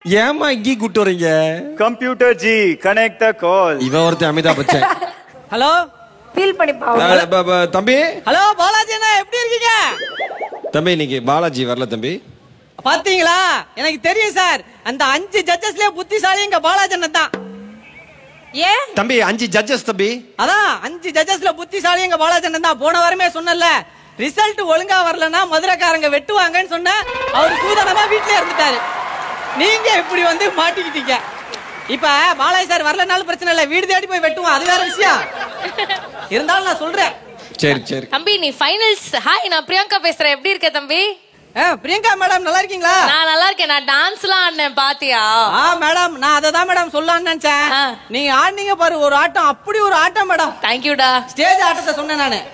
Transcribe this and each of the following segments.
ஏமா இங்கே கூட்டு வரீங்க computer ji connect the call இவ ஒருத்தன் அமிதாப் பச்சன் ஹலோ ஃபீல் பண்ணி அஹ், ப- ப- தம்பி ஹலோ பாலாஜி அண்ணா எப்படி இருக்கீங்க தம்பி இன்னைக்கு பாலாஜி வரல தம்பி பாத்தீங்களா எனக்கு தெரியும் சார் அந்த அஞ்சு ஜட்ஜஸ்லயே புத்திசாலி இங்க பாலாஜி அண்ணன் தான் ஏன் தம்பி அஞ்சு ஜட்ஜஸ் தம்பி அதான் அஞ்சு ஜட்ஜஸ்ல புத்திசாலி எங்க பாலாஜி அண்ணன் தான் போன வாரமே சொன்னல ரிசல்ட் ஒழுங்கா வரலன்னா மதுரைக்காரங்க வெட்டுவாங்கன்னு சொன்ன அவர் சூதனமா வீட்லயே இருந்துட்டாரு நீங்க இப்படி வந்து மாட்டிக்கிட்டீங்க இப்ப பாலாஜி சார் வரலனாலும் பிரச்சனை இல்ல வீடு தேடி போய் வெட்டுவோம் அது வேற விஷயம் இருந்தாலும் நான் சொல்றேன் சரி சரி தம்பி நீ ஃபைனல்ஸ் ஹாய் நான் பிரியங்கா பேசுறேன் எப்படி இருக்க தம்பி ஆ, பிரியங்கா மேடம் நல்லா இருக்கீங்களா நான் நல்லா இருக்கேன் நான் டான்ஸ்லாம் ஆடினேன் பாத்தியா ஆ மேடம் நான் அதை தான் மேடம் சொல்லலாம்னு நினைச்சேன் ஆ. நீங்க ஆடினீங்க பாரு ஒரு ஆட்டம் அப்படி ஒரு ஆட்டம் மேடம் தேங்க்யூடா ஸ்டேஜ் ஆட்டத்தை சொன்னேன் நானு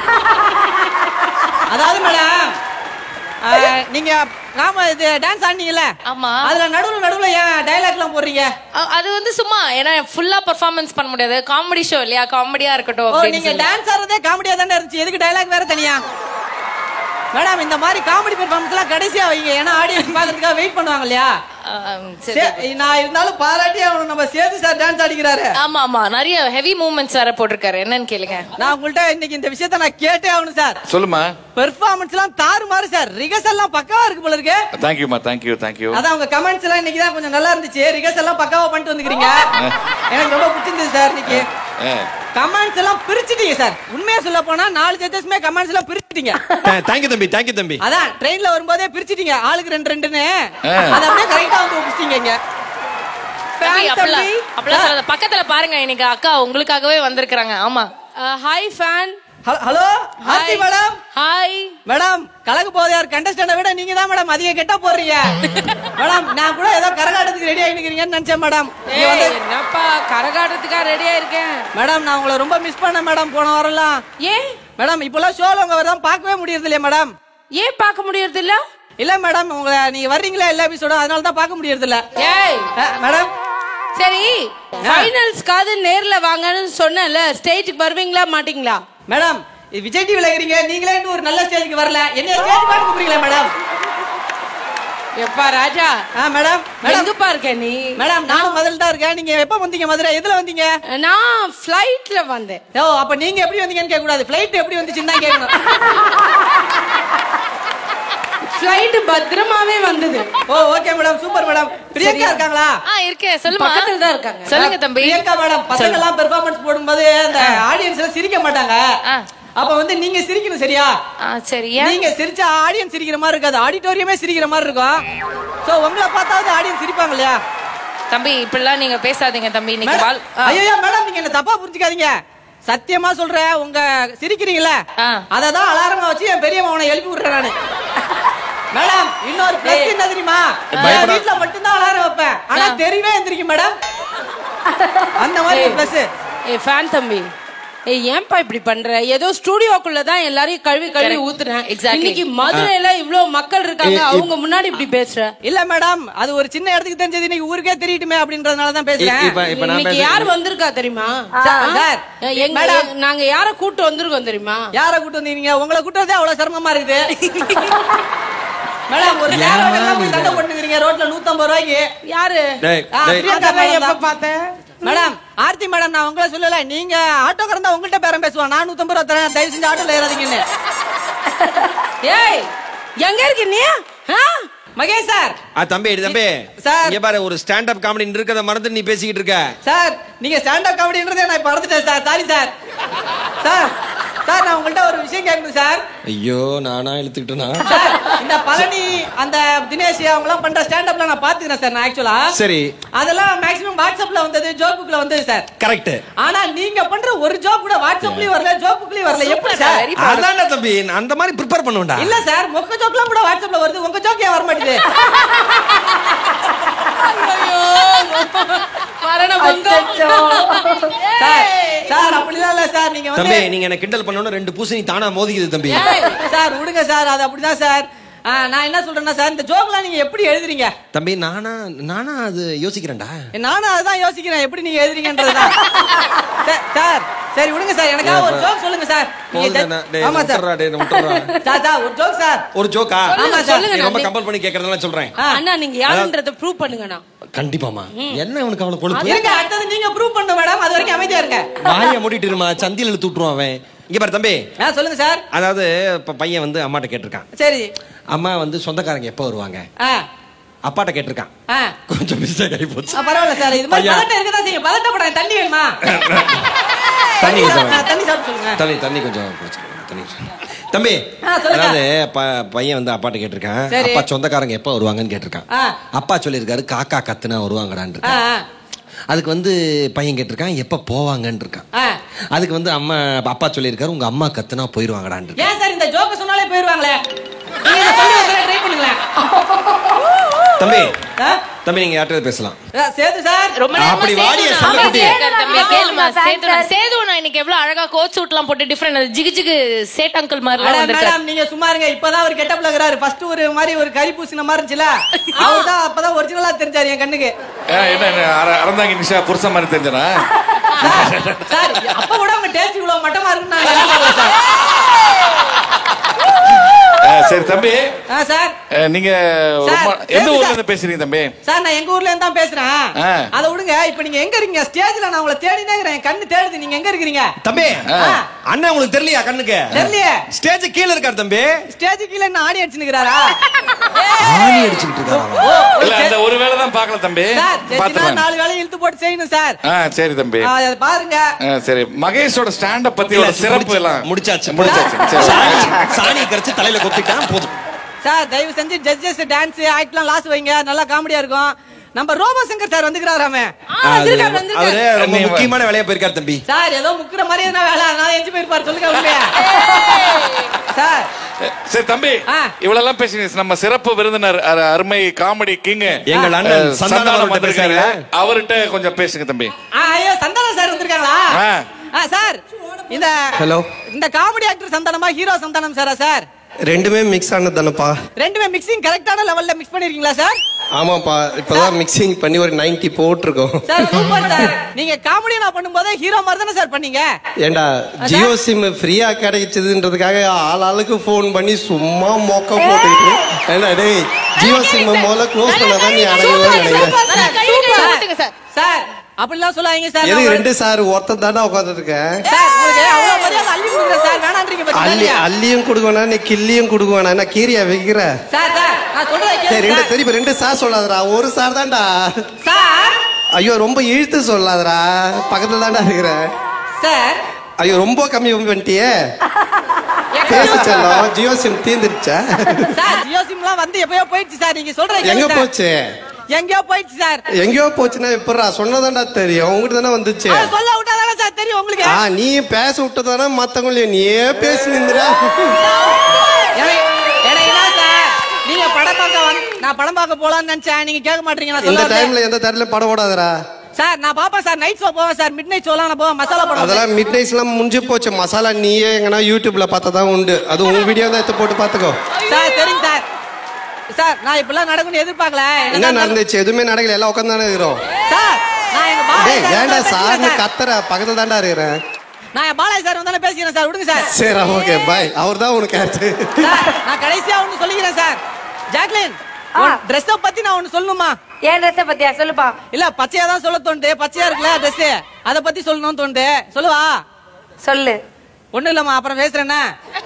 அதாவது மேடம் ஆ, நீங்க நாம இது டான்ஸ் ஆடினீங்கல்ல ஆமா. அதுல நடுவுல நடுவுல ஏன் டயலாக் எல்லாம் போடுறீங்க அது வந்து சும்மா ஏன்னா ஃபுல்லா பெர்ஃபார்மன்ஸ் பண்ண முடியாது காமெடி ஷோ இல்லையா காமெடியா இருக்கட்டும் ஓ அப்படின்னு நீங்க சொல்லி. டான்ஸ் ஆடுறதே காமெடியா தானே இருந்துச்சு எதுக்கு டயலாக் வேற தனியா மேடம் இந்த மாதிரி காமெடி பெர்ஃபார்மன்ஸ் எல்லாம் கடைசியா வைங்க ஏன்னா ஆடியன்ஸ் பாக்குறதுக்காக வெயிட் பண்ணுவாங்க இல்லையா ஆ, சரி சே- நான் இருந்தாலும் பாராட்டி அவனை நம்ம சேது சார் டான்ஸ் ஆடிக்கிறாரு ஆமா ஆமா நிறைய ஹெவி மூவ்மெண்ட்ஸ் வேற போட்டிருக்காரு என்னன்னு கேளுங்க நான் உங்கள்ட்ட இன்னைக்கு இந்த விஷயத்த நான் கேட்டே ஆகணும் சார் சொல்லுமா பெர்ஃபார்மன்ஸ் எல்லாம் தாறுமாறு சார் ரிகர்சல் எல்லாம் பக்காவா இருக்கு போல இருக்கு தேங்க்யூமா தேங்க்யூ தேங்க்யூ அதான் உங்க கமெண்ட்ஸ் எல்லாம் இன்னைக்கு தான் கொஞ்சம் நல்லா இருந்துச்சு ரிகர்சல் எல்லாம் பக்காவா பண்ணிட்டு வந்துக்கிறீங்க எனக்கு ரொம்ப பிடிச்சிருந்தது சார் இன்னைக்கு கமெண்ட்ஸ் எல்லாம் பிரிச்சிட்டீங்க சார் உண்மையா சொல்ல போனா நாலு ஜட்ஜஸ்மே கமெண்ட்ஸ் எல்லாம் பிரிச்சிட்டீங்க தேங்க்யூ தம்பி தேங்க்யூ தம்பி அதான் ட்ரெயின்ல வரும்போதே பிரிச்சிட்டீங்க ஆளுக்கு ரெண்டு ரெண்டுன்னு ஆ. அதை அப்படியே கரெக்டா வந்து பிடிச்சிட்டீங்க இங்க தம்பி, அப்படிலாம் அப்படிலாம் சொல்லாத. பக்கத்துல பாருங்க இன்னைக்கு அக்கா உங்களுக்காகவே வந்திருக்காங்க ஆமா hi fan hello- hello Aarthi madam hi madam கலக்கு போதையார் கண்டஸ்டன்ட விட நீங்க தான் மேடம் அதிக கெட்ட போடுறீங்க மேடம் நான் கூட ஏதோ கரகாட்டத்துக்கு ரெடி ஆகிக்கிறீங்கன்னு நினைச்சேன் மேடம் நீங்க ஏய் வந்து- என்னப்பா கரகாட்டத்துக்கா ரெடியா இருக்கேன் மேடம் நான் உங்களை ரொம்ப மிஸ் பண்ணேன் மேடம் போன வாரம்லாம் ஏன் மேடம் இப்பெல்லாம் ஷோல உங்க வரதான் பார்க்கவே முடியறது இல்லையா மேடம் ஏன் பார்க்க முடியறது இல்ல இல்ல மேடம் உங்களை நீங்க வர்றீங்களா எல்லா எபிசோட அதனால தான் பார்க்க முடியறது இல்ல ஏய் அஹ், மேடம் சரி ஃபைனல்ஸ்க்காவது நேர்ல வாங்கன்னு சொன்னேன்ல ஸ்டேஜுக்கு வருவீங்களா மாட்டீங்களா மேடம் இது விஜய் டிவில இருக்கிறீங்க நீங்களே இன்னும் ஒரு நல்ல ஸ்டேஜுக்கு வரல என்ன ஸ்டேஜ் பாட்டு கூப்பிடுறீங்களா மேடம் எப்பா ராஜா ஆ மேடம் மேடம் எங்கப்பா இருக்க நீ மேடம் நானும் முதல்ல தான் இருக்கேன் நீங்க எப்ப வந்தீங்க மதுரை எதுல வந்தீங்க நான் ஃப்ளைட்ல வந்தேன் ஓ அப்ப நீங்க எப்படி வந்தீங்கன்னு கேட்க கூடாது ஃபிளைட் எப்படி வந்துச்சுன்னு தான் கேட்கணும் ஃப்ளைட் பத்திரமாவே வந்தது oh okay madam super madam Priyanka இருக்காங்களா ஆ இருக்கேன் சொல்லுமா பக்கத்துல தான் இருக்காங்க சொல்லுங்க தம்பி பிரியங்கா மேடம் பசங்க எல்லாம் பெர்ஃபார்மன்ஸ் போடும்போது அந்த ஆடியன்ஸ் எல்லாம் சிரிக்க மாட்டாங்க ஆ. அப்ப வந்து நீங்க சிரிக்கணும் சரியா ஆ சரியா நீங்க சிரிச்சா ஆடியன்ஸ் சிரிக்கிற மாதிரி இருக்காது ஆடிட்டோரியமே சிரிக்கிற மாதிரி இருக்கும் சோ உங்களை பார்த்தாவது ஆடியன்ஸ் சிரிப்பாங்க இல்லையா தம்பி இப்படிலாம் நீங்க பேசாதீங்க தம்பி இன்னைக்கு வால் ஆ. ஐயோ மேடம் நீங்க என்ன தப்பா புரிஞ்சுக்காதீங்க சத்தியமா சொல்றேன் உங்க சிரிக்கிறீங்களா ஆ. அததான் அலாரமா வச்சு என் பெரிய மகனை எழுப்பி விடுறேன் நானு மேடம் இன்னொரு பிளஸ் என்ன தெரியுமா என் வீட்ல மட்டும்தான் அலாரம் வைப்பேன் ஆனா தெரியவே எந்திரிக்கும் மேடம் அந்த மாதிரி பிளஸ் ஏய் ஃபேன் தம்பி ஏய் ஏன்பா இப்படி பண்ற ஏதோ ஸ்டுடியோக்குள்ள தான் எல்லாரையும் கழுவி கழுவி Correct. ஊத்துறேன் Exactly. இன்னைக்கு மதுரையில இவ்ளோ மக்கள் இருக்காங்க அவங்க முன்னாடி இப்படி பேசுற இல்ல மேடம் அது ஒரு சின்ன இடத்துக்கு தெரிஞ்சது இன்னைக்கு ஊருக்கே தெரியட்டுமே அப்படின்றதுனால தான் பேசுறேன் இப்ப இப்ப நான் இன்னைக்கு யார் பேசுறேன் வந்திருக்கா தெரியுமா சார், ஆ? சார், எங்க மேடம். எங்க- நாங்க யார கூட்டு வந்திருக்கோம் தெரியுமா யார கூட்டு வந்தீங்க உங்களை கூட்டு வந்தே அவ்வளவு சிரமமா இருக்குது மேடம் ஒரு சேரோட எல்லாம் போய் சண்டை போட்டுக்கிறீங்க ரோட்ல 150 ரூபாய்க்கு யாரு டேய், ஆ, டேய். பிரியங்கா அதெல்லாம் மேடம் எப்ப தான். பார்த்தேன் மேடம் ஆர்த்தி மேடம் நான் உங்களை சொல்லல நீங்க ஆட்டோக்காரன் தான் உங்கள்ட்ட பேரம் பேசுவான் நான் நூத்தம்பது ரூபா தரேன் தயவு செஞ்சு ஆட்டோல ஏறாதீங்கன்னு ஏய் எங்க இருக்க நீ ஆ? மகேஷ் சார் ஆ தம்பி இடி தம்பி சார். இங்க பாரு ஒரு ஸ்டாண்ட் அப் காமெடி இருக்கத மறந்து நீ பேசிக்கிட்டு இருக்க சார் நீங்க ஸ்டாண்ட் அப் காமெடின்றதே நான் இப்ப மறந்துட்டேன் sir sorry sir sir sir நான் உங்கள்ட்ட ஒரு விஷயம் கேட்கணும் சார் ஐயோ நானா இழுத்துக்கிட்டேனா சார் இந்த பழனி அந்த தினேஷ் அவங்க எல்லாம் பண்ற ஸ்டாண்ட் அப்ல நான் பாத்துக்கிறேன் சார் நான் ஆக்சுவலா சரி அதெல்லாம் மேக்ஸிமம் வாட்ஸ்அப்ல வந்தது ஜோக்குக்குள்ள வந்தது சார் கரெக்ட் ஆனா நீங்க பண்ற ஒரு ஜோக் கூட வாட்ஸ்அப்லயும் வரல ஜோக்குக்குள்ளயும் வரல எப்படி சார் Very proud. அதான்டா தம்பி நான் அந்த மாதிரி ப்ரிப்பேர் பண்ணுவேன்டா இல்ல சார் மொக்க ஜோக்லாம் கூட வாட்ஸ்அப்ல வருது உங்க ஜோக் ஏன் வர மாட்டேங்குது மரண பங்கம் சார் சார் அப்படிலாம் இல்ல சார் நீங்க தம்பி வந்து நீங்க என்ன கிண்டல் பண்ணணும் ரெண்டு பூசணி தானா மோதிக்குது தம்பி சார் விடுங்க சார் அது அப்படிதான் சார் ஆ, நான் என்ன சொல்றேன்னா சார் இந்த ஜோக்லாம் நீங்க எப்படி எழுதுறீங்க தம்பி நானா நானா அது யோசிக்கிறேன்டா நானும் அதுதான் யோசிக்கிறேன் எப்படி நீங்க எழுதுறீங்கன்றதுதான் சார், சார் சரி விடுங்க சார் எனக்காக ஒரு ஜோக் சொல்லுங்க சார் நீங்க போதும் ஜட்ஜ்- தானே? டேய், ஆமா சார் விட்டுறா, டேய், விட்டுறா. சார் சார் ஒரு ஜோக் சார் ஒரு ஜோக்கா ஆமா சார் சொல்லுங்க நீ ரொம்ப நான் கம்பல் பண்ணி கேக்குறதெல்லாம் சொல்றேன் ஆ. அண்ணா நீங்க யாருன்றத ப்ரூவ் பண்ணுங்கண்ணா கண்டிப்பாமா என்ன உனக்கு அவ்வளவு கொழுப்பு இருங்க அடுத்தது நீங்க ப்ரூவ் பண்ணு மேடம் அது வரைக்கும் அமைதியா இருங்க வாய மூடிட்டு இருமா சந்தியில இழுத்து விட்டுருவான் அவன் இங்க பாரு தம்பி ஆ சொல்லுங்க சார் அதாவது இப்ப பையன் வந்து அம்மாட்ட கேட்டிருக்கான் சரி அம்மா வந்து சொந்தக்காரங்க எப்போ வருவாங்க ஆ அப்பாட்ட கேட்டிருக்கான் ஆ கொஞ்சம் மிஸ்டேக் ஆகி போச்சு ஆ, பரவாயில்ல சார் இது மாதிரி பையன். பதட்டம் இருக்கதான் செய்யுங்க பதட்டப்படாத தண்ணி வேணுமா தண்ணி சாப்பிடு, கொஞ்சம் தண்ணி சாப்பிட்டு சொல்லுங்க தண்ணி தண்ணி கொஞ்சம் குடிச்சுக்கோ, தண்ணி தம்பி ஆ, சொல்லுங்க. அதாவது ப- பையன் வந்து அப்பாட்ட கேட்டிருக்கான் சரி. அப்பா சொந்தக்காரங்க எப்போ வருவாங்கன்னு கேட்டிருக்கான் ஆ. அப்பா சொல்லியிருக்காரு காக்கா கத்துனா வருவாங்கடான்னு ஆ இருக்கான் ஆ, அதுக்கு வந்து பையன் கேட்டிருக்கான் எப்ப போவாங்கன்னு இருக்கான் ஆ அதுக்கு வந்து அம்மா அப்பா சொல்லியிருக்காரு உங்க அம்மா கத்துனா போயிருவாங்கடான்னு இருக்கான். ஏன் சார் இந்த ஜோக்க சொன்னாலே போயிருவாங்களே நீங்க இதை சொல்லி வைக்கிற ட்ரை பண்ணுங்களேன் தம்பி ஆ? தம்பி நீங்க யார்கிட்ட பேசலாம் ஆ, சேது சார் ரொம்ப நேரமா அப்படி வாடிய சேது சொல்ல நான் குட்டி. அமைதியா இருக்காரு தம்பி. கேளுமா, Thanks, சேது sir. நான் சேது நான் இன்னைக்கு எவ்வளவு அழகா கோட் சூட்லாம் போட்டு டிஃபரெண்ட் ஜிகு ஜிகு சேட் அங்கிள் மாதிரி மேடம், வந்திருக்காரு மேடம் நீங்க சும்மா இருங்க இப்பதான் அவர் கெட்டப்ல இருக்கிறாரு ஃபர்ஸ்ட் ஒரு மாதிரி ஒரு கறி பூசின மாதிரி இருந்துச்சுல அவர் தான் அப்பதான் ஒரிஜினலா தெரிஞ்சாரு என் கண்ணுக்கு ஏன், என்ன என்ன, அர- அறந்தாங்கி நிஷா புருஷன் மாதிரி தெரிஞ்சனா சார், சார் அப்ப கூட உங்க டேஸ்ட் இவ்வளவு மட்டமா இருக்குன்னு நான் எதிர்பார்க்கல சார் சரி தம்பி ஆ, சார் அஹ், நீங்க சார், ரொம்ப எந்த சரி, ஊர்ல சார். இருந்து பேசுறீங்க தம்பி சார் நான் எங்க ஊர்ல இருந்து தான் பேசுறேன் ஆ. அதை விடுங்க இப்ப நீங்க எங்க இருக்கீங்க ஸ்டேஜ்ல நான் உங்களை தேடினே இருக்கிறேன் என் கண்ணு தேடுது நீங்க எங்க இருக்கிறீங்க தம்பி ஆ. அண்ணன் உங்களுக்கு தெரியலையா கண்ணுக்கு தெரியலையே ஸ்டேஜ் கீழ இருக்காரு தம்பி ஸ்டேஜ் கீழ என்ன ஆடி அடிச்சுக்கிறாரா ஆணி அடிச்சுக்கிட்டு இருக்காரா ஓ ஒரு இல்ல ஸ்டே- அந்த ஒரு வேலை தான் பாக்கல தம்பி சார் ஜட்ஜினா பாத்துக்கலாம் நாலு வேலை இழுத்து போட்டு செய்யணும் சார் ஆ சரி தம்பி ஆ, அதை பாருங்க ஆ, சரி மகேஷோட ஸ்டாண்ட் பத்தி இல்ல, ஒரு சிறப்பு முடிச்சு- எல்லாம் முடிச்சாச்சு முடிச்சாச்சு சரி சாணி- சாணி கரைச்சு தலையில கொத்திட்டான் போதும் சார் தயவு செஞ்சு ஜட்ஜஸ் டான்ஸ் ஆக்ட்லாம் லாஸ் வைங்க நல்லா காமெடியா இருக்கும் நம்ம ரோபோ சங்கர் சார் வந்துக்கிறாராமே அது அவரு ரொம்ப நீ- முக்கியமான வேலையா போயிருக்காரு தம்பி சார் ஏதோ முக்குற மாதிரி எதுனா வேலை அதனால எஞ்சி போயிருப்பாரு சொல்லுங்க உண்மையா சார் சரி தம்பி ஆ. இவ்வளவு பேசுங்க நம்ம சிறப்பு விருந்தினர் அரு- அருமை காமெடி கிங் எங்கள் அண்ணன் சந்தானம் அவர்கிட்ட வந்திருக்காரு பேசுறீங்களா? அவர்கிட்ட கொஞ்சம் பேசுங்க தம்பி ஆ, ஐயோ சந்தானம் சார் வந்திருக்காங்களா ஆ. ஆ சார் இந்த ஹலோ இந்த காமெடி ஆக்டர் சந்தானமா ஹீரோ சந்தானம் சாரா சார் ரெண்டுமே மிக்ஸ் ஆனது தானேப்பா ரெண்டுமே மிக்சிங் கரெக்டான லெவல்ல மிக்ஸ் பண்ணிருக்கீங்களா சார் ஆமாப்பா இப்பதான் மிக்சிங் பண்ணி ஒரு 90 போட்டிருக்கோம் சார் சூப்பர் சார் நீங்க காமெடி நான் பண்ணும்போது ஹீரோ மாதிரி தானே சார் பண்ணீங்க ஏண்டா ஜியோ சிம் ஃப்ரீயா கிடைச்சதுன்றதுக்காக ஆள் ஆளுக்கு ஃபோன் பண்ணி சும்மா மொக்க போட்டுக்கிட்டு ஏண்டா டேய் ஜியோ சிம் முதல்ல க்ளோஸ் பண்ணாதான் நீ அடங்குவேன்னு நினைக்கிறேன் சார் சார் அப்படிலாம் சொல்லாதீங்க சார் எதுக்கு நான் ரெண்டு சார் ஒருத்தன் தானே உட்காந்துட்டு இருக்கேன் சார் உங்களுக்கு அவ்வளவு மரியாதை அள்ளி கொடுக்குறேன் சார் வேணான்றீங்க அள்ளி பாத்தீங்களா அள்ளியும் கொடுக்க வேணாம் நீ கிள்ளியும் கொடுக்க வேணாம் என்ன கீரியா வைக்கிற சார் சார் நான் சொல்றதை சரி கேளுங்க ரெண்டு சார். திருப்பி ரெண்டு சார் சொல்லாதடா ஒரு சார் தான்டா சார் ஐயோ ரொம்ப இழுத்து சொல்லாதடா பக்கத்துல தான்டா இருக்கிறேன் சார் ஐயோ ரொம்ப கம்மி பண்ணிட்டியே பேச செல்லம் ஜியோ சிம் தீந்துருச்சா சார் ஜியோ சிம்லாம் வந்து எப்பயோ போயிடுச்சு சார் நீங்க சொல்றதை எங்க கேளுங்க சார். போச்சு எங்கேயோ போயிடுச்சு சார் எங்கேயோ போச்சுன்னா எப்படா சொன்னதாண்டா தெரியும் உங்ககிட்ட தானே வந்துச்சு அது சொல்ல விட்டாதானே சார் தெரியும் உங்களுக்கு ஆ நீ பேச விட்டதானே மத்தவங்களையும் நீயே பேசி நின்றுடா எனக்கு எனக்கு என்ன சார் நீங்க படம் பார்க்க வந்து நான் படம் பார்க்க போலாம்னு நினைச்சேன் நீங்க கேட்க மாட்டீங்க நான் இந்த சொல்ல வந்தேன். டைம்ல எந்த டைம்ல படம் ஓடாதடா சார் நான் பாப்பேன் சார் நைட் ஷோ போவேன் சார் மிட் நைட் ஷோலாம் நான் போவேன் மசாலா படம் அதெல்லாம் மிட் நைட்ஸ்லாம் முடிஞ்சு போச்சு மசாலா நீயே எங்கன்னா யூடியூப்ல பார்த்தா தான் உண்டு அது உன் வீடியோ தான் எடுத்து போட்டு பாத்துக்கோ சார் சரிங்க சார் சார் நான் இப்படிலாம் நடக்கும்னு எதிர்பார்க்கல என்ன என்னதான் நடந்துச்சு எதுவுமே நடக்கல எல்லாம் உட்காந்து தானே இருக்கிறோம் சார் நான் எங்க பாலாஜி டேய் சார் ஏன்டா வந்தாலும் சார்னு பேசிக்கிறேன் சார். கத்துற பக்கத்துல தான்டா இருக்கிறேன் நான் என் பாலாஜி சார் வந்தாலும் பேசிக்கிறேன் சார் விடுங்க சார் சரி ஓகே பாய் அவர் தான் உனக்கு ஆச்சு சார் நான் கடைசியா ஒண்ணு சொல்லிக்கிறேன் சார் ஜாக்லின் ஆ. ட்ரெஸ் பத்தி நான் ஒண்ணு சொல்லணுமா ஏன் ட்ரெஸ் பத்தியா சொல்லுப்பா இல்ல பச்சையா தான் சொல்ல தோணுது பச்சையா இருக்குல்ல ட்ரெஸ் அத பத்தி சொல்லணும்னு தோணுது சொல்லுவா சொல்லு ஒண்ணும் இல்லம்மா அப்புறம் பேசுறேன்னா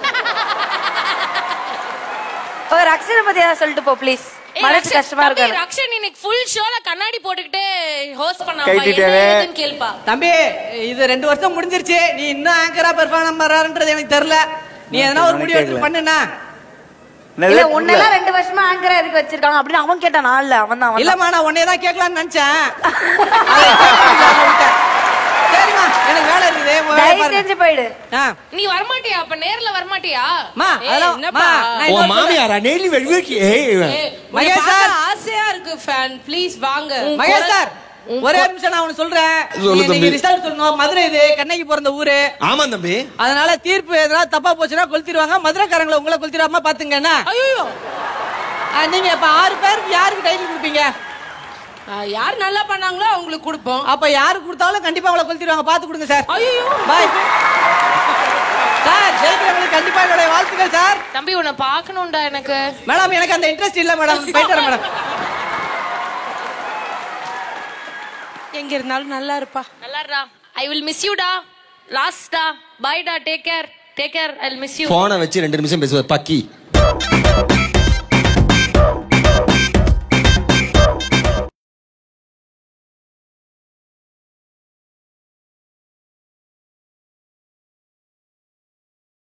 ஒரு அக்ஷர பத்தி ஏதாவது சொல்லிட்டு போ ப்ளீஸ் ஏய், மனசு ரக்ஷன், கஷ்டமா தம்பி, இருக்கு ரக்ஷன் இன்னைக்கு ஃபுல் ஷோல கண்ணாடி போட்டுக்கிட்டு ஹோஸ்ட் பண்ணாப்பா கைட்டிட்டாரு. என்ன ஏதுன்னு கேள்ப்பா தம்பி இது ரெண்டு வருஷம் முடிஞ்சிருச்சு நீ இன்னும் ஆங்கரா பெர்ஃபார்ம் பண்றாருன்றது எனக்கு தெரியல நீ எதனா ஒரு முடிவு எடுத்து பண்ணுனா இல்ல உன்னெல்லாம் ரெண்டு வருஷமா ஆங்கரா எதுக்கு வச்சிருக்காங்க அப்படின்னு அவன் கேட்டான் நான் இல்ல அவன் தான் இல்லம்மா நான் உன்னைய தான் கேட்கலாம்னு நினைச்சேன் அதை கேட்க முடியாம விட்டேன். சரிம்மா எனக்கு வேலை இருக்குது உன் வேலையை தயவு பாருங்க. செஞ்சு போயிடு ஆ, நீ வரமாட்டியா அப்ப நேர்ல வரமாட்டியா அம்மா, ஏய், அதெல்லாம் என்னப்பா? அம்மா, நான் உன் இன்னொரு சொல்றேன். மாமியாரா நெய்லி வெடிவேக்கி மகேஷ் மகேஷ் சார். ஆசையா இருக்கு ஃபேன் ப்ளீஸ் வாங்க மகேஷ் சார் ஒரே நிமிஷம் நான் உனக்கு சொல்றேன் சொல்லு நீ தம்பி. ரிசல்ட் சொல்லணும் மதுரை இது கண்ணகி பிறந்த ஊரு ஆமா தம்பி அதனால தீர்ப்பு எதனா தப்பா போச்சுன்னா கொளுத்திடுவாங்க மதுரைக்காரங்களை உங்களை கொளுத்திடாம பாத்துங்க என்ன ஐயோ ஆ, நீங்க இப்ப ஆறு பேருக்கு யாருக்கு டைட்டில் கொடுப்பீங்க ஆ, யார் நல்லா பண்ணாங்களோ அவங்களுக்கு கொடுப்போம் அப்ப யாரு கொடுத்தாலும் கண்டிப்பா அவளை கொளுத்திடுவாங்க பாத்து கொடுங்க சார் ஐயோ பாய் சார் ஜெயிக்கிறவங்களுக்கு கண்டிப்பா என்னுடைய வாழ்த்துக்கள் சார் தம்பி உன்னை பார்க்கணும்டா எனக்கு மேடம் எனக்கு அந்த இன்ட்ரெஸ்ட் இல்ல மேடம் போயிட்டு வரேன் மேடம் எங்க இருந்தாலும் நல்லா இருப்பா நல்லாடா ஐ வில் மிஸ் யூடா லாஸ்டா பை டா take care take care I will miss you போனை வச்சு ரெண்டு நிமிஷம் பேசுவார் பக்கி